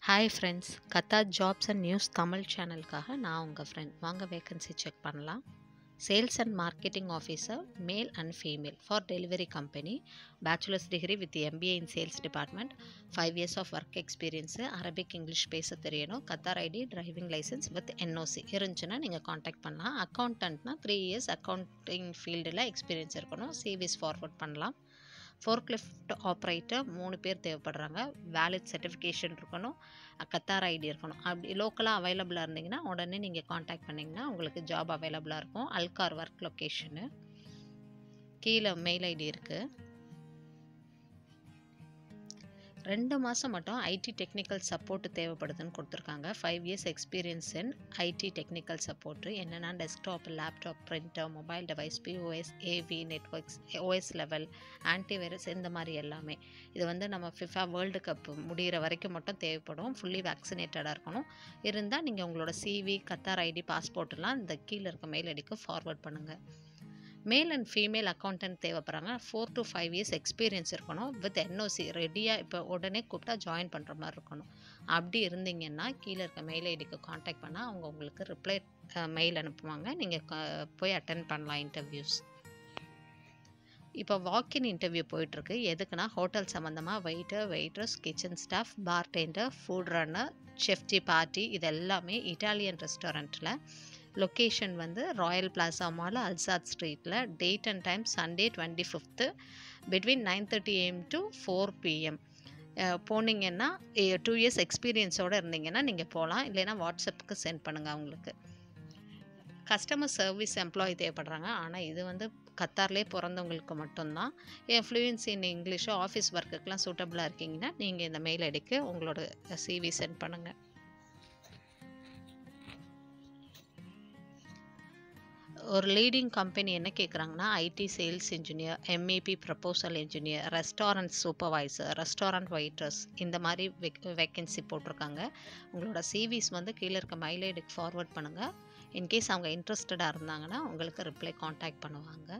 Hi friends Qatar jobs and news Tamil சேனலுக்காக நான் உங்கள் ஃப்ரெண்ட் வாங்க வேகன்சி செக் பண்ணலாம் sales and marketing officer male and female for delivery company bachelors degree with MBA in sales department five years of work experience Arabic English பேச தெரியணும் Qatar ID driving licence with NOC இருந்துச்சுன்னா நீங்கள் contact பண்ணலாம் அக்கௌண்டன்ட்னா three years accounting ஃபீல்டில் experience இருக்கணும் CVs forward பண்ணலாம் forklift operator மூணு பேர் தேவைப்படுறாங்க வேலிட் சர்டிஃபிகேஷன் இருக்கணும் கத்தார் ஐடி இருக்கணும் அப்படி லோக்கலாக அவைலபிளாக இருந்தீங்கன்னா உடனே நீங்கள் காண்டாக்ட் பண்ணிங்கன்னா உங்களுக்கு ஜாப் அவைலபிளாக இருக்கும் அல்கார் ஒர்க் லொக்கேஷனு கீழே மெயில் ஐடி இருக்குது ரெண்டு மாதம் மட்டும் ஐடி டெக்னிக்கல் சப்போர்ட் தேவைப்படுதுன்னு கொடுத்துருக்காங்க five years experience in IT technical support என்னென்னா desktop laptop printer mobile device POS AV networks OS level antivirus இந்த மாதிரி எல்லாமே இது வந்து நம்ம ஃபிஃபா வேர்ல்டு கப் முடிகிற வரைக்கும் மட்டும் தேவைப்படும் ஃபுல்லி வேக்சினேட்டடாக இருக்கணும் இருந்தால் நீங்கள் உங்களோட சிவி கத்தார் ஐடி பாஸ்போர்ட்லாம் இந்த கீழே இருக்க மெயில் ஐடிக்கு ஃபார்வர்ட் பண்ணுங்கள் மேல் அண்ட் ஃபீமேல் அக்கௌண்டன்ட் தேவைப்படுறாங்க four to five years experience இருக்கணும் வித் என்ஓசி ரெடியாக இப்போ உடனே கூப்பிட்டா ஜாயின் பண்ணுற மாதிரி இருக்கணும் அப்படி இருந்தீங்கன்னா கீழே இருக்க மெயில் ஐடிக்கு காண்டாக்ட் பண்ணால் அவங்க உங்களுக்கு ரிப்ளை மெயில் அனுப்புவாங்க நீங்கள் போய் அட்டன் பண்ணலாம் இன்டர்வியூஸ் இப்போ வாக்கின் இன்டர்வியூ போயிட்டுருக்கு எதுக்குன்னா ஹோட்டல் சம்மந்தமாக waiter waiters kitchen staff bartender food runner chef de partie இது எல்லாமே இட்டாலியன் ரெஸ்டாரண்ட்டில் லொக்கேஷன் வந்து ராயல் பிளாசா மால் அல்சாத் ஸ்ட்ரீட்டில் date and time Sunday twenty fifth between nine thirty AM to four PM போனீங்கன்னா டூ இயர்ஸ் எக்ஸ்பீரியன்ஸோடு இருந்தீங்கன்னா நீங்கள் போகலாம் இல்லைன்னா வாட்ஸ்அப்புக்கு சென்ட் பண்ணுங்கள் அவங்களுக்கு கஸ்டமர் சர்வீஸ் எம்ப்ளாயி தேவைப்படுறாங்க ஆனால் இது வந்து கத்தார்லேயே பிறந்தவங்களுக்கு மட்டும்தான் என் ஃப்ளூயன்சி இன் இங்கிலீஷோ ஆஃபீஸ் ஒர்க்குக்கெலாம் சூட்டபுளாக இருக்கீங்கன்னா நீங்கள் இந்த மெயில் ஐடிக்கு உங்களோட சிவி சென்ட் பண்ணுங்கள் ஒரு லீடிங் கம்பெனி என்ன கேட்குறாங்கன்னா IT sales engineer MEP proposal engineer restaurant supervisor restaurant waiters இந்த மாதிரி வேக்கன்சி போட்டிருக்காங்க உங்களோட சிவிஸ் வந்து கீழே இருக்க மைலேடுக்கு ஃபார்வர்ட் பண்ணுங்கள் இன்கேஸ் அவங்க இன்ட்ரெஸ்டடாக இருந்தாங்கன்னா உங்களுக்கு ரிப்ளை காண்டாக்ட் பண்ணுவாங்க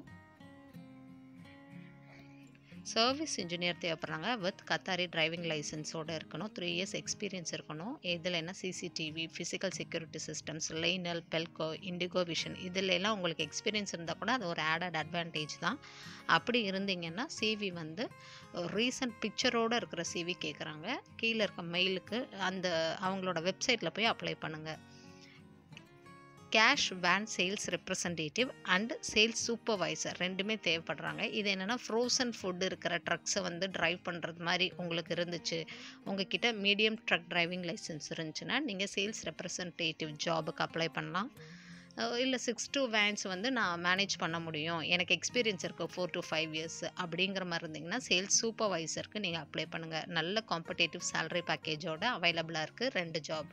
சர்வீஸ் இன்ஜினியர் தேவைப்படுறாங்க வித் கத்தாரி டிரைவிங் லைசன்ஸோடு இருக்கணும் த்ரீ இயர்ஸ் எக்ஸ்பீரியன்ஸ் இருக்கணும் இதில் என்ன CCTV physical security systems Lenel Pelco Indigo Vision இதில் எல்லாம் உங்களுக்கு எக்ஸ்பீரியன்ஸ் இருந்தால் கூட அது ஒரு ஆடட் அட்வான்டேஜ் தான் அப்படி இருந்தீங்கன்னா சிவி வந்து ரீசன்ட் பிக்சரோடு இருக்கிற சிவி கேட்குறாங்க கீழே இருக்க மெயிலுக்கு அந்த அவங்களோட வெப்சைட்டில் போய் அப்ளை பண்ணுங்கள் cash van sales representative and sales supervisor ரெண்டுமே தேவைப்படுறாங்க இது என்னென்னா ஃப்ரோசன் ஃபுட் இருக்கிற ட்ரக்ஸை வந்து ட்ரைவ் பண்ணுறது மாதிரி உங்களுக்கு இருந்துச்சு உங்ககிட்ட மீடியம் ட்ரக் டிரைவிங் லைசன்ஸ் இருந்துச்சுன்னா நீங்கள் சேல்ஸ் ரெப்ரசன்டேட்டிவ் ஜாபுக்கு அப்ளை பண்ணலாம் இல்லை சிக்ஸ் டூ வேன்ஸ் வந்து நான் மேனேஜ் பண்ண முடியும் எனக்கு எக்ஸ்பீரியன்ஸ் இருக்குது ஃபோர் டு ஃபைவ் இயர்ஸ் அப்படிங்கிற மாதிரி இருந்தீங்கன்னா சேல்ஸ் சூப்பர்வைசருக்கு நீங்கள் அப்ளை பண்ணுங்கள் நல்ல காம்படேட்டிவ் சேலரி பேக்கேஜோட அவைலபிளாக இருக்குது ரெண்டு ஜாப்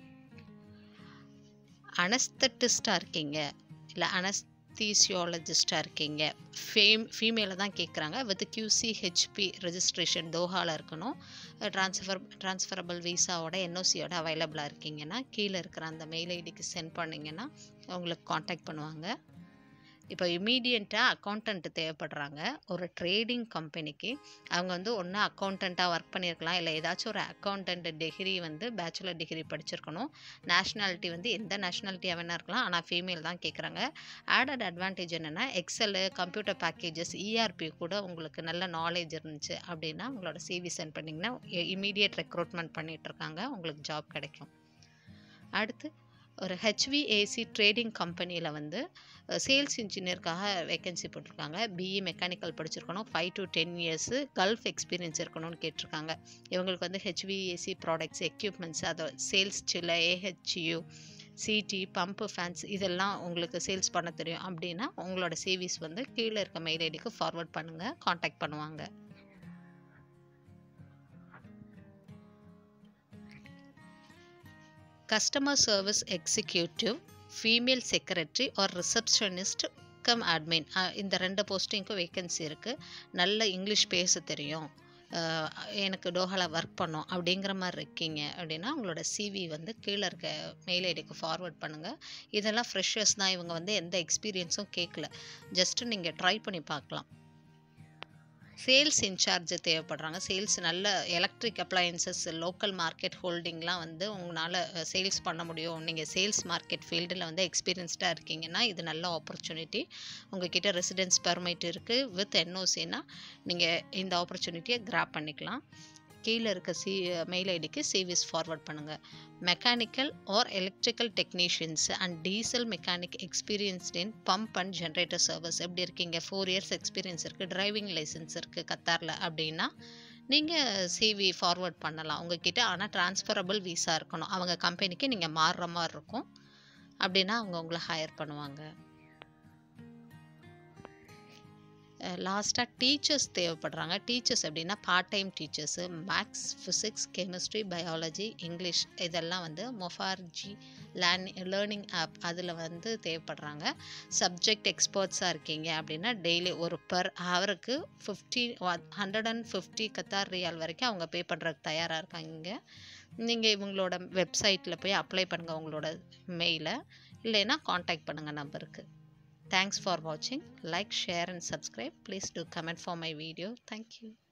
அனஸ்தட்டிஸ்டாக இருக்கீங்க இல்லை அனஸ்தீசியாலஜிஸ்டாக இருக்கீங்க ஃபேம் ஃபீமேலை தான் கேட்குறாங்க வித் கியூசி ஹெச்பி ரெஜிஸ்ட்ரேஷன் தோஹாவில் இருக்கணும் ட்ரான்ஸ்ஃபர் ட்ரான்ஸ்ஃபரபிள் விசாவோட என்ஓசியோட அவைலபிளாக இருக்கீங்கன்னா கீழே இருக்கிற அந்த மெயில் ஐடிக்கு சென்ட் பண்ணிங்கன்னா உங்களுக்கு காண்டாக்ட் பண்ணுவாங்க இப்போ இமீடியண்ட்டாக அக்கௌண்டன்ட் தேவைப்படுறாங்க ஒரு ட்ரேடிங் கம்பெனிக்கு அவங்க வந்து ஒன்று அக்கௌண்டண்ட்டாக ஒர்க் பண்ணியிருக்கலாம் இல்லை ஏதாச்சும் ஒரு அக்கௌண்டன்ட் டிகிரி வந்து பேச்சுலர் டிகிரி படிச்சிருக்கணும் நேஷ்னாலிட்டி வந்து எந்த நேஷ்னாலிட்டியாக வேணா இருக்கலாம் ஆனால் ஃபீமேல் தான் கேட்குறாங்க ஆடட் அட்வான்டேஜ் என்னென்னா எக்ஸலு கம்ப்யூட்டர் பேக்கேஜஸ் இஆர்பி கூட உங்களுக்கு நல்ல நாலேஜ் இருந்துச்சு அப்படின்னா உங்களோட சிவி சென்ட் பண்ணிங்கன்னா இமீடியட் ரெக்ரூட்மெண்ட் பண்ணிகிட்ருக்காங்க உங்களுக்கு ஜாப் கிடைக்கும் அடுத்து ஒரு ஹெச்விஏசி ட்ரேடிங் கம்பெனியில் வந்து சேல்ஸ் இன்ஜினியருக்காக வேக்கன்சி போட்டிருக்காங்க பிஇ மெக்கானிக்கல் படிச்சிருக்கணும் five to ten years gulf experience இருக்கணும்னு கேட்டிருக்காங்க இவங்களுக்கு வந்து ஹெச்விஏசி ப்ராடக்ட்ஸ் எக்யூப்மெண்ட்ஸ் அதை சேல்ஸ் சில ஏஹெச்யூ சிடி பம்பு ஃபேன்ஸ் இதெல்லாம் உங்களுக்கு சேல்ஸ் பண்ண தெரியும் அப்படின்னா உங்களோட சேவிஸ் வந்து கீழே இருக்க மெயில் ஐடிக்கு ஃபார்வர்ட் பண்ணுங்கள் காண்டாக்ட் பண்ணுவாங்க customer service executive female secretary or receptionist cum admin இந்த ரெண்டு போஸ்டிங்க்கும் வேக்கன்சி இருக்குது நல்ல இங்கிலீஷ் பேச தெரியும் எனக்கு டோஹாவில் ஒர்க் பண்ணோம் அப்படிங்கிற மாதிரி இருக்கீங்க அப்படின்னா உங்களோட சிவி வந்து கீழே இருக்க மெயில் ஐடிக்கு ஃபார்வர்ட் பண்ணுங்கள் இதெல்லாம் ஃப்ரெஷர்ஸ் தான் இவங்க வந்து எந்த எக்ஸ்பீரியன்ஸும் கேட்கல ஜஸ்ட்டு நீங்கள் ட்ரை பண்ணி பார்க்கலாம் சேல்ஸ் இன்சார்ஜ் தேவைப்படுறாங்க சேல்ஸ் நல்ல எலக்ட்ரிக் அப்ளையன்சஸ் லோக்கல் மார்க்கெட் ஹோல்டிங்லாம் வந்து உங்களால் சேல்ஸ் பண்ண முடியும் நீங்கள் சேல்ஸ் மார்க்கெட் ஃபீல்டில் வந்து எக்ஸ்பீரியன்ஸ்டாக இருக்கீங்கன்னா இது நல்ல ஆப்பர்ச்சுனிட்டி உங்ககிட்ட ரெசிடென்ஸ் பெர்மிட் இருக்குது வித் என்ஓசினா நீங்கள் இந்த ஆப்பர்ச்சுனிட்டியை கிராப் பண்ணிக்கலாம் கீழே இருக்க சி மெயில் ஐடிக்கு சிவிஸ் ஃபார்வர்ட் பண்ணுங்கள் mechanical or electrical technicians and diesel mechanic experienced in pump and generator service எப்படி இருக்கீங்க ஃபோர் இயர்ஸ் எக்ஸ்பீரியன்ஸ் இருக்குது டிரைவிங் லைசன்ஸ் இருக்குது கத்தாரில் அப்படின்னா நீங்கள் சிவி ஃபார்வர்ட் பண்ணலாம் உங்ககிட்ட ஆனால் ட்ரான்ஸ்ஃபரபிள் விசா இருக்கணும் அவங்க கம்பெனிக்கு நீங்கள் மாறுற மாதிரி இருக்கும் அப்படின்னா அவங்க உங்களை ஹையர் பண்ணுவாங்க லாஸ்ட்டாக டீச்சர்ஸ் தேவைப்படுறாங்க டீச்சர்ஸ் அப்படின்னா part time teachers maths physics chemistry biology English இதெல்லாம் வந்து மொஃபார்ஜி லேர்ன் லேர்னிங் ஆப் அதில் வந்து தேவைப்படுறாங்க சப்ஜெக்ட் எக்ஸ்பர்ட்ஸாக இருக்கீங்க அப்படின்னா டெய்லி ஒரு பர் ஹவருக்கு fifty hundred and fifty Qatar riyal வரைக்கும் அவங்க பே பண்ணுறதுக்கு தயாராக இருக்காங்க நீங்கள் இவங்களோட வெப்சைட்டில் போய் அப்ளை பண்ணுங்கள் உங்களோட மெயிலை இல்லைன்னா காண்டாக்ட் பண்ணுங்கள் நம்பருக்கு Thanks for watching. Like, share and subscribe. Please do comment for my video. Thank you.